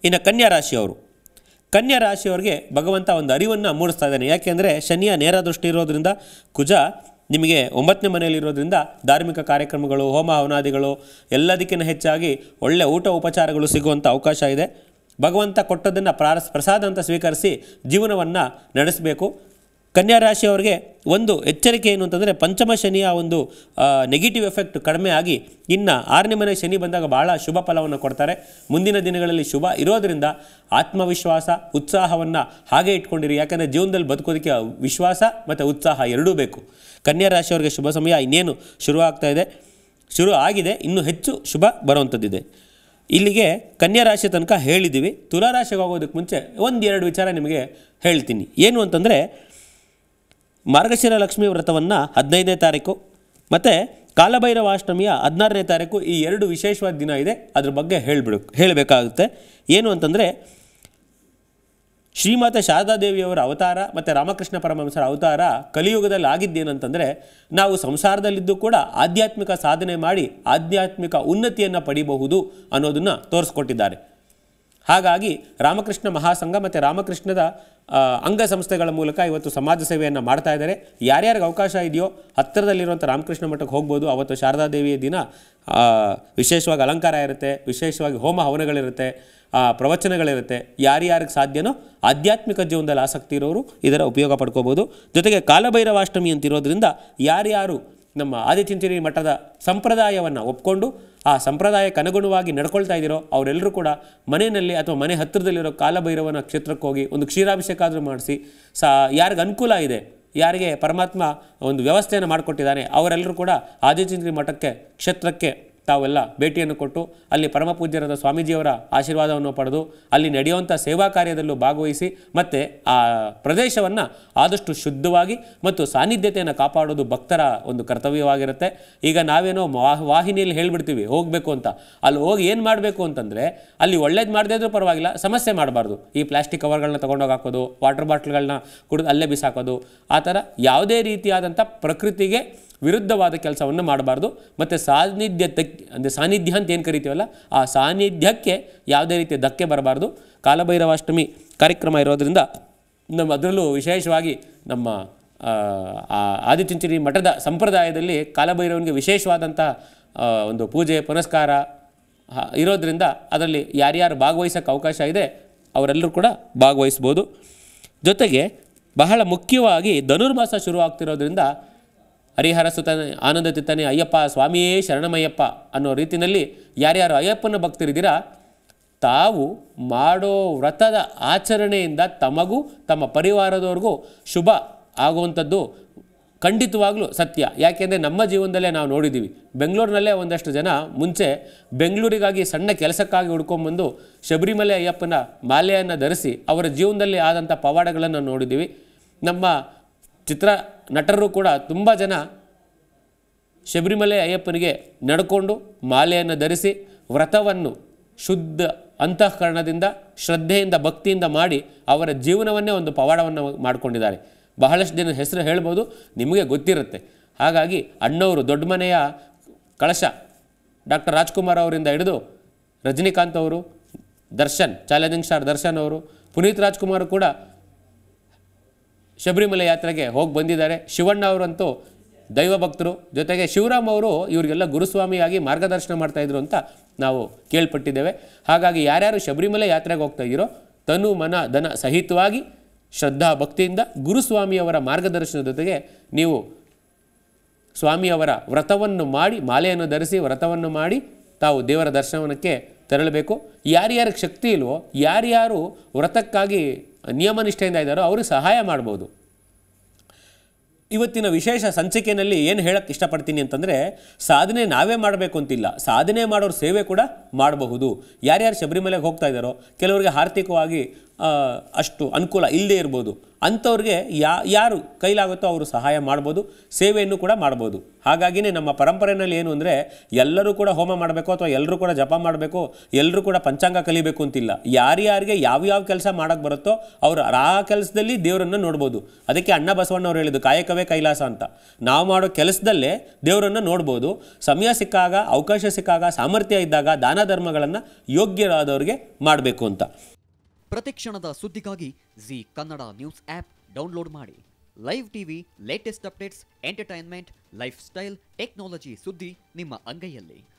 ಇನ್ನು ಕನ್ಯಾ ರಾಶಿಯವರು ಕನ್ಯಾ ರಾಶಿಯವರಿಗೆ ಭಗವಂತ ಒಂದು ಅರಿವನ್ನು ಮೂಡಿಸ್ತಾ ಇದ್ದಾನೆ ಯಾಕೆಂದರೆ ಶನಿಯ ನೇರ ದೃಷ್ಟಿ ಇರೋದ್ರಿಂದ ಕುಜ ನಿಮಗೆ ಒಂಬತ್ತನೇ ಮನೆಯಲ್ಲಿರೋದ್ರಿಂದ ಧಾರ್ಮಿಕ ಕಾರ್ಯಕ್ರಮಗಳು ಹೋಮ ಹವನಾದಿಗಳು ಎಲ್ಲದಕ್ಕಿಂತ ಹೆಚ್ಚಾಗಿ ಒಳ್ಳೆಯ ಊಟ ಉಪಚಾರಗಳು ಸಿಗುವಂಥ ಅವಕಾಶ ಇದೆ ಭಗವಂತ ಕೊಟ್ಟದ್ದನ್ನು ಪ್ರಾರಸ್ ಪ್ರಸಾದ ಅಂತ ಸ್ವೀಕರಿಸಿ ಜೀವನವನ್ನು ನಡೆಸಬೇಕು ಕನ್ಯಾ ರಾಶಿಯವರಿಗೆ ಒಂದು ಎಚ್ಚರಿಕೆ ಏನು ಅಂತಂದರೆ ಪಂಚಮ ಶನಿಯ ಒಂದು ನೆಗೆಟಿವ್ ಎಫೆಕ್ಟ್ ಕಡಿಮೆ ಆಗಿ ಇನ್ನು ಆರನೇ ಮನೆ ಶನಿ ಬಂದಾಗ ಭಾಳ ಶುಭ ಫಲವನ್ನು ಕೊಡ್ತಾರೆ ಮುಂದಿನ ದಿನಗಳಲ್ಲಿ ಶುಭ ಇರೋದರಿಂದ ಆತ್ಮವಿಶ್ವಾಸ ಉತ್ಸಾಹವನ್ನು ಹಾಗೆ ಇಟ್ಕೊಂಡಿರಿ ಯಾಕಂದರೆ ಜೀವನದಲ್ಲಿ ಬದುಕೋದಕ್ಕೆ ವಿಶ್ವಾಸ ಮತ್ತು ಉತ್ಸಾಹ ಎರಡೂ ಬೇಕು ಕನ್ಯಾ ರಾಶಿಯವರಿಗೆ ಶುಭ ಸಮಯ ಇನ್ನೇನು ಶುರು ಆಗ್ತಾ ಇದೆ ಶುರು ಆಗಿದೆ ಇನ್ನೂ ಹೆಚ್ಚು ಶುಭ ಬರುವಂಥದ್ದಿದೆ ಇಲ್ಲಿಗೆ ಕನ್ಯಾ ರಾಶಿ ತನಕ ಹೇಳಿದ್ದೀವಿ ತುಲಾ ರಾಶಿಗೆ ಹೋಗೋದಕ್ಕೆ ಮುಂಚೆ ಒಂದೆರಡು ವಿಚಾರ ನಿಮಗೆ ಹೇಳ್ತೀನಿ ಏನು ಅಂತಂದರೆ ಮಾರ್ಗಶಿರ ಲಕ್ಷ್ಮಿ ವ್ರತವನ್ನು ಹದಿನೈದನೇ ತಾರೀಕು ಮತ್ತು ಕಾಲಭೈರವಾಷ್ಟಮಿಯ ಹದಿನಾರನೇ ತಾರೀಕು ಈ ಎರಡು ವಿಶೇಷವಾದ ದಿನ ಇದೆ ಅದ್ರ ಬಗ್ಗೆ ಹೇಳ್ಬಿಡು ಹೇಳಬೇಕಾಗುತ್ತೆ ಏನು ಅಂತಂದರೆ ಶ್ರೀಮಾತೆ ಶಾರದಾದೇವಿಯವರ ಅವತಾರ ಮತ್ತು ರಾಮಕೃಷ್ಣ ಪರಮಹಂಸರ ಅವತಾರ ಕಲಿಯುಗದಲ್ಲಿ ಆಗಿದ್ದೇನಂತಂದರೆ ನಾವು ಸಂಸಾರದಲ್ಲಿದ್ದು ಕೂಡ ಆಧ್ಯಾತ್ಮಿಕ ಸಾಧನೆ ಮಾಡಿ ಆಧ್ಯಾತ್ಮಿಕ ಉನ್ನತಿಯನ್ನು ಪಡಿಬಹುದು ಅನ್ನೋದನ್ನು ತೋರಿಸ್ಕೊಟ್ಟಿದ್ದಾರೆ ಹಾಗಾಗಿ ರಾಮಕೃಷ್ಣ ಮಹಾಸಂಘ ಮತ್ತು ರಾಮಕೃಷ್ಣದ ಆ, ಅಂಗಸಂಸ್ಥೆಗಳ ಮೂಲಕ ಇವತ್ತು ಸಮಾಜ ಸೇವೆಯನ್ನು ಮಾಡ್ತಾ ಇದ್ದಾರೆ ಯಾರ್ಯಾರಿಗೆ ಅವಕಾಶ ಇದೆಯೋ ಹತ್ತಿರದಲ್ಲಿರುವಂಥ ರಾಮಕೃಷ್ಣ ಮಠಕ್ಕೆ ಹೋಗ್ಬೋದು ಅವತ್ತು ಶಾರದಾದೇವಿಯ ದಿನ ಆ, ವಿಶೇಷವಾಗಿ ಅಲಂಕಾರ ಇರುತ್ತೆ ವಿಶೇಷವಾಗಿ ಹೋಮ ಹವನಗಳಿರುತ್ತೆ ಆ, ಪ್ರವಚನಗಳಿರುತ್ತೆ ಯಾರ್ಯಾರಿಗೆ ಸಾಧ್ಯನೋ ಆಧ್ಯಾತ್ಮಿಕ ಜೀವನದಲ್ಲಿ ಆಸಕ್ತಿ ಇರೋರು ಇದರ ಉಪಯೋಗ ಪಡ್ಕೋಬೋದು ಜೊತೆಗೆ ಕಾಲಭೈರವಾಷ್ಟಮಿ ಅಂತಿರೋದ್ರಿಂದ ಯಾರ್ಯಾರು ನಮ್ಮ ಆದಿಚುಂಚನಗಿರಿ ಮಠದ ಸಂಪ್ರದಾಯವನ್ನು ಒಪ್ಕೊಂಡು ಆ ಸಂಪ್ರದಾಯಕ್ಕೆ ಅನುಗುಣವಾಗಿ ನಡ್ಕೊಳ್ತಾ ಇದ್ದೀರೋ ಅವರೆಲ್ಲರೂ ಕೂಡ ಮನೆಯಲ್ಲಿ ಅಥವಾ ಮನೆ ಹತ್ತಿರದಲ್ಲಿರೋ ಕಾಲಭೈರವನ ಕ್ಷೇತ್ರಕ್ಕೆ ಹೋಗಿ ಒಂದು ಕ್ಷೀರಾಭಿಷೇಕ ಆದರೂ ಮಾಡಿಸಿ ಸಾ ಯಾರಿಗೆ ಅನುಕೂಲ ಇದೆ ಯಾರಿಗೆ ಪರಮಾತ್ಮ ಒಂದು ವ್ಯವಸ್ಥೆಯನ್ನು ಮಾಡಿಕೊಟ್ಟಿದ್ದಾನೆ ಅವರೆಲ್ಲರೂ ಕೂಡ ಆದಿಚುಂಚನಗಿರಿ ಮಠಕ್ಕೆ ಕ್ಷೇತ್ರಕ್ಕೆ ತಾವೆಲ್ಲ ಭೇಟಿಯನ್ನು ಕೊಟ್ಟು ಅಲ್ಲಿ ಪರಮ ಪೂಜ್ಯರಾದ ಸ್ವಾಮೀಜಿಯವರ ಆಶೀರ್ವಾದವನ್ನು ಪಡೆದು ಅಲ್ಲಿ ನಡೆಯುವಂಥ ಸೇವಾ ಕಾರ್ಯದಲ್ಲೂ ಭಾಗವಹಿಸಿ ಮತ್ತು ಆ ಪ್ರದೇಶವನ್ನು ಆದಷ್ಟು ಶುದ್ಧವಾಗಿ ಮತ್ತು ಸಾನ್ನಿಧ್ಯತೆಯನ್ನು ಕಾಪಾಡೋದು ಭಕ್ತರ ಒಂದು ಕರ್ತವ್ಯವಾಗಿರುತ್ತೆ ಈಗ ನಾವೇನೋ ವಾಹ್ ವಾಹಿನಿಯಲ್ಲಿ ಹೇಳ್ಬಿಡ್ತೀವಿ ಹೋಗಬೇಕು ಅಂತ ಅಲ್ಲಿ ಹೋಗಿ ಏನು ಮಾಡಬೇಕು ಅಂತಂದರೆ ಅಲ್ಲಿ ಒಳ್ಳೇದು ಮಾಡದೇ ಇದ್ರೂ ಪರವಾಗಿಲ್ಲ ಸಮಸ್ಯೆ ಮಾಡಬಾರ್ದು ಈ ಪ್ಲಾಸ್ಟಿಕ್ ಕವರ್ಗಳನ್ನ ತೊಗೊಂಡೋಗಿ ಹಾಕೋದು ವಾಟರ್ ಬಾಟ್ಲ್ಗಳನ್ನ ಕುಡಿದು ಅಲ್ಲೇ ಬಿಸಾಕೋದು ಆ ಥರ ಯಾವುದೇ ರೀತಿಯಾದಂಥ ಪ್ರಕೃತಿಗೆ ವಿರುದ್ಧವಾದ ಕೆಲಸವನ್ನು ಮಾಡಬಾರ್ದು ಮತ್ತು ಸಾನ್ನಿಧ್ಯ ಅಂದರೆ ಸಾನ್ನಿಧ್ಯ ಅಂತ ಏನು ಕರಿತೀವಲ್ಲ ಆ ಸಾನ್ನಿಧ್ಯಕ್ಕೆ ಯಾವುದೇ ರೀತಿಯ ಧಕ್ಕೆ ಬರಬಾರ್ದು ಕಾಲಭೈರವಾಷ್ಟಮಿ ಕಾರ್ಯಕ್ರಮ ಇರೋದ್ರಿಂದ ನಮ್ಮ ಅದರಲ್ಲೂ ವಿಶೇಷವಾಗಿ ನಮ್ಮ ಆ, ಆ ಆದಿಚುಂಚನಗಿರಿ ಮಠದ ಸಂಪ್ರದಾಯದಲ್ಲಿ ಕಾಲಭೈರವನಿಗೆ ವಿಶೇಷವಾದಂಥ ಆ, ಒಂದು ಪೂಜೆ ಪುನಸ್ಕಾರ ಆ, ಇರೋದ್ರಿಂದ ಅದರಲ್ಲಿ ಯಾರ್ಯಾರು ಭಾಗವಹಿಸೋಕ್ಕೆ ಅವಕಾಶ ಇದೆ ಅವರೆಲ್ಲರೂ ಕೂಡ ಭಾಗವಹಿಸ್ಬೋದು ಜೊತೆಗೆ ಬಹಳ ಮುಖ್ಯವಾಗಿ ಧನುರ್ಮಾಸ ಶುರು ಆಗ್ತಿರೋದ್ರಿಂದ ಹರಿಹರ ಸುತನೆ ಆನಂದ ತಿತ್ತನೆ ಅಯ್ಯಪ್ಪ ಸ್ವಾಮಿಯೇ ಶರಣಮಯ್ಯಪ್ಪ ಅನ್ನೋ ರೀತಿಯಲ್ಲಿ ಯಾರ್ಯಾರು ಅಯ್ಯಪ್ಪನ ಭಕ್ತರಿದ್ದೀರಾ ತಾವು ಮಾಡೋ ವ್ರತದ ಆಚರಣೆಯಿಂದ ತಮಗೂ ತಮ್ಮ ಪರಿವಾರದವ್ರಿಗೂ ಶುಭ ಆಗುವಂಥದ್ದು ಖಂಡಿತವಾಗ್ಲೂ ಸತ್ಯ ಯಾಕೆಂದರೆ ನಮ್ಮ ಜೀವನದಲ್ಲೇ ನಾವು ನೋಡಿದ್ದೀವಿ ಬೆಂಗಳೂರಿನಲ್ಲೇ ಒಂದಷ್ಟು ಜನ ಮುಂಚೆ ಬೆಂಗಳೂರಿಗಾಗಿ ಸಣ್ಣ ಕೆಲಸಕ್ಕಾಗಿ ಹುಡ್ಕೊಂಬಂದು ಶಬರಿಮಲೆ ಅಯ್ಯಪ್ಪನ ಮಾಲೆಯನ್ನು ಧರಿಸಿ ಅವರ ಜೀವನದಲ್ಲಿ ಆದಂಥ ಪವಾಡಗಳನ್ನು ನೋಡಿದ್ದೀವಿ ನಮ್ಮ ಚಿತ್ರ ನಟರು ಕೂಡ ತುಂಬ ಜನ ಶಬರಿಮಲೆ ಅಯ್ಯಪ್ಪನಿಗೆ ನಡ್ಕೊಂಡು ಮಾಲೆಯನ್ನು ಧರಿಸಿ ವ್ರತವನ್ನು ಶುದ್ಧ ಅಂತಃಕರಣದಿಂದ ಶ್ರದ್ಧೆಯಿಂದ ಭಕ್ತಿಯಿಂದ ಮಾಡಿ ಅವರ ಜೀವನವನ್ನೇ ಒಂದು ಪವಾಡವನ್ನು ಮಾಡಿಕೊಂಡಿದ್ದಾರೆ ಬಹಳಷ್ಟು ಜನ ಹೆಸರು ಹೇಳ್ಬೋದು ನಿಮಗೆ ಗೊತ್ತಿರುತ್ತೆ ಹಾಗಾಗಿ ಅಣ್ಣವರು ದೊಡ್ಡ ಮನೆಯ ಕಳಶ ಡಾಕ್ಟರ್ ರಾಜ್ಕುಮಾರ್ ಅವರಿಂದ ಹಿಡಿದು ರಜನಿಕಾಂತ್ ಅವರು ದರ್ಶನ್ ಚಾಲೆಂಜಿಂಗ್ ಸ್ಟಾರ್ ದರ್ಶನ್ ಅವರು ಪುನೀತ್ ರಾಜ್ಕುಮಾರ್ ಕೂಡ ಶಬರಿಮಲೆ ಯಾತ್ರೆಗೆ ಹೋಗಿ ಬಂದಿದ್ದಾರೆ ಶಿವಣ್ಣ ಅವರಂತೂ ದೈವ ಭಕ್ತರು ಜೊತೆಗೆ ಶಿವರಾಮ್ ಅವರು ಇವರಿಗೆಲ್ಲ ಗುರುಸ್ವಾಮಿಯಾಗಿ ಮಾರ್ಗದರ್ಶನ ಮಾಡ್ತಾ ಇದ್ರು ಅಂತ ನಾವು ಕೇಳ್ಪಟ್ಟಿದ್ದೇವೆ ಹಾಗಾಗಿ ಯಾರ್ಯಾರು ಶಬರಿಮಲೆ ಯಾತ್ರೆಗೆ ಹೋಗ್ತಾ ಇದ್ದೀರೋ ತನು ಮನ ಧನ ಸಹಿತವಾಗಿ ಶ್ರದ್ಧಾ ಭಕ್ತಿಯಿಂದ ಗುರುಸ್ವಾಮಿಯವರ ಮಾರ್ಗದರ್ಶನದ ಜೊತೆಗೆ ನೀವು ಸ್ವಾಮಿಯವರ ವ್ರತವನ್ನು ಮಾಡಿ ಮಾಲೆಯನ್ನು ಧರಿಸಿ ವ್ರತವನ್ನು ಮಾಡಿ ತಾವು ದೇವರ ದರ್ಶನಕ್ಕೆ ತೆರಳಬೇಕು ಯಾರ್ಯಾರಿಗೆ ಶಕ್ತಿ ಇಲ್ವೋ ಯಾರ್ಯಾರು ವ್ರತಕ್ಕಾಗಿ ನಿಯಮನಿಷ್ಠೆಯಿಂದ ಇದ್ದಾರೋ ಅವ್ರಿಗೆ ಸಹಾಯ ಮಾಡ್ಬೋದು ಇವತ್ತಿನ ವಿಶೇಷ ಸಂಚಿಕೆಯಲ್ಲಿ ಏನು ಹೇಳಕ್ಕೆ ಇಷ್ಟಪಡ್ತೀನಿ ಅಂತಂದರೆ ಸಾಧನೆ ನಾವೇ ಮಾಡಬೇಕು ಅಂತಿಲ್ಲ ಸಾಧನೆ ಮಾಡೋರ ಸೇವೆ ಕೂಡ ಮಾಡಬಹುದು ಯಾರ್ಯಾರು ಶಬರಿಮಲೆಗೆ ಹೋಗ್ತಾ ಇದ್ದಾರೋ ಕೆಲವರಿಗೆ ಆರ್ಥಿಕವಾಗಿ ಆ, ಅಷ್ಟು ಅನುಕೂಲ ಇಲ್ಲದೇ ಇರ್ಬೋದು ಅಂಥವ್ರಿಗೆ ಯಾ ಯಾರು ಕೈಲಾಗುತ್ತೋ ಅವರು ಸಹಾಯ ಮಾಡ್ಬೋದು ಸೇವೆಯನ್ನು ಕೂಡ ಮಾಡ್ಬೋದು ಹಾಗಾಗಿನೇ ನಮ್ಮ ಪರಂಪರೆಯಲ್ಲಿ ಏನು ಅಂದರೆ ಎಲ್ಲರೂ ಕೂಡ ಹೋಮ ಮಾಡಬೇಕು ಅಥವಾ ಎಲ್ಲರೂ ಕೂಡ ಜಪ ಮಾಡಬೇಕು ಎಲ್ಲರೂ ಕೂಡ ಪಂಚಾಂಗ ಕಲಿಬೇಕು ಅಂತಿಲ್ಲ ಯಾರ್ಯಾರಿಗೆ ಯಾವ್ಯಾವ ಕೆಲಸ ಮಾಡೋಕ್ಕೆ ಬರುತ್ತೋ ಅವರು ಆ ಕೆಲಸದಲ್ಲಿ ದೇವರನ್ನು ನೋಡ್ಬೋದು ಅದಕ್ಕೆ ಅಣ್ಣ ಬಸವಣ್ಣವ್ರು ಹೇಳಿದ್ದು ಕಾಯಕವೇ ಕೈಲಾಸ ಅಂತ ನಾವು ಮಾಡೋ ಕೆಲಸದಲ್ಲೇ ದೇವರನ್ನು ನೋಡ್ಬೋದು ಸಮಯ ಸಿಕ್ಕಾಗ ಅವಕಾಶ ಸಿಕ್ಕಾಗ ಸಾಮರ್ಥ್ಯ ಇದ್ದಾಗ ದಾನ ಧರ್ಮಗಳನ್ನು ಯೋಗ್ಯರಾದವ್ರಿಗೆ ಮಾಡಬೇಕು ಅಂತ ಪ್ರತಿಕ್ಷಣದ ಸುದ್ದಿಗಾಗಿ Zee Kannada news app download ಮಾಡಿ live TV latest updates entertainment lifestyle technology ಸುದ್ದಿ ನಿಮ್ಮ ಅಂಗೈಯಲ್ಲಿ